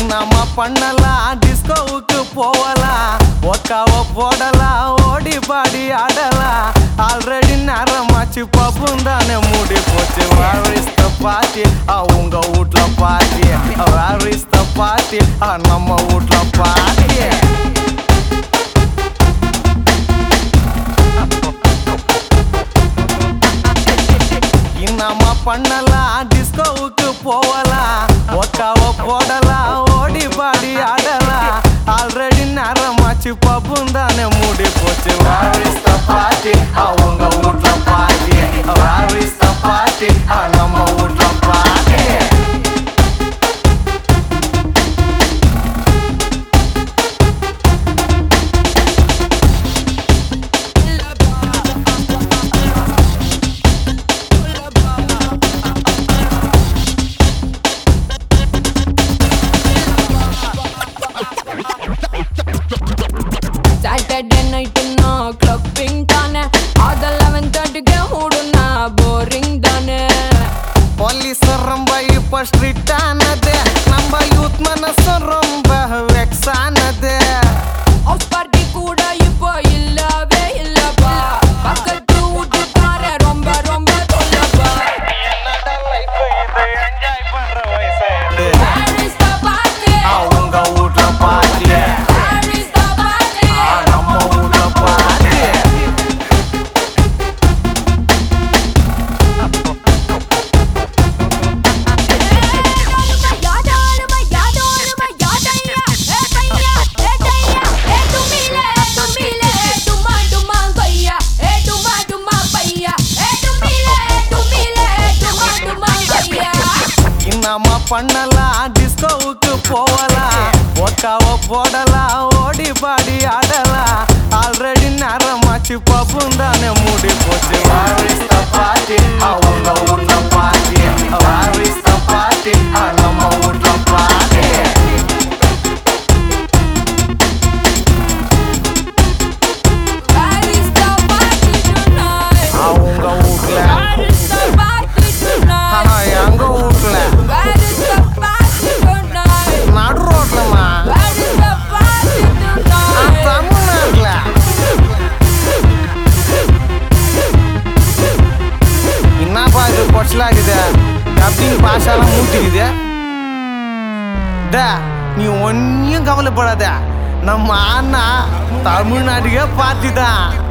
நம்ம பண்ணலாம் டிஸ்கோவுக்கு போகலாம் ஒக்காவ போடலாம் ஓடி பாடி ஆடலாம் ஆல்ரெடி நேரமாச்சு பப்பும் தானே மூடி போச்சு வேர் இஸ் த பார்ட்டி உங்க வீட்ல party where is the party நம்ம வீட்ல பார்ட்டி நம்ம பண்ணலாம் டிஸ்கோவுக்கு போகலாம் ஒக்காவ போடலாம் ஓடி பாடி ஆடலாம் ஆல்ரெடி நேரமாச்சு பப்பும் தானே மூடி போச்சு வேர் இஸ் த பார்ட்டி அவங்க வீட்ல party where is the party நம்ம வீட்ல பார்ட்டி சாட்டர்டே நைட்டுன்னா கிளப்பிங் தானே அது லெவன் தேர்ட்டிக்கு மூடுனா போரிங் தானே போலீஸ் ரொம்ப இப்ப ஸ்ட்ரிக்ட் ஆனது நம்ம யூத் மனசு ரொம்ப வெக்ஸ் ஆனது ஹவுஸ் பார்ட்டி கூட இப்போ இல்லவே இல்லப்பா பக்கத்து வீட்டுக்கார ரொம்ப ரொம்ப சொல்லப்பா Where is the party? அவங்க வீட்ல party Where is the party? நம்ம வீட்ல பார்ட்டி நம்ம பண்ணலாம் டிஸ்கோவுக்கு போகலாம் ஒக்காவ போடலாம் ஓடி பாடி ஆடலாம் ஆல்ரெடி நேரமாச்சு பப்பும் தானே மூடி போச்சு வேர் இஸ் த பார்ட்டி அவங்க வீட்ல party where is the party நம்ம வீட்ல பார்ட்டி அவங்க வீட்ல ஆனா எங்க வீட்ல நடு ரோட்லமா தமிழ்நாட்டுல என்னப்பா இது பொச்சலாக்குது அப்படின்னு பாஷாலாம் மூட்டிக்குது டே நீ ஒன்னும் கவலைப்படாத நம்ம அண்ணா தமிழ்நாட்டுக்கே பார்த்துதான்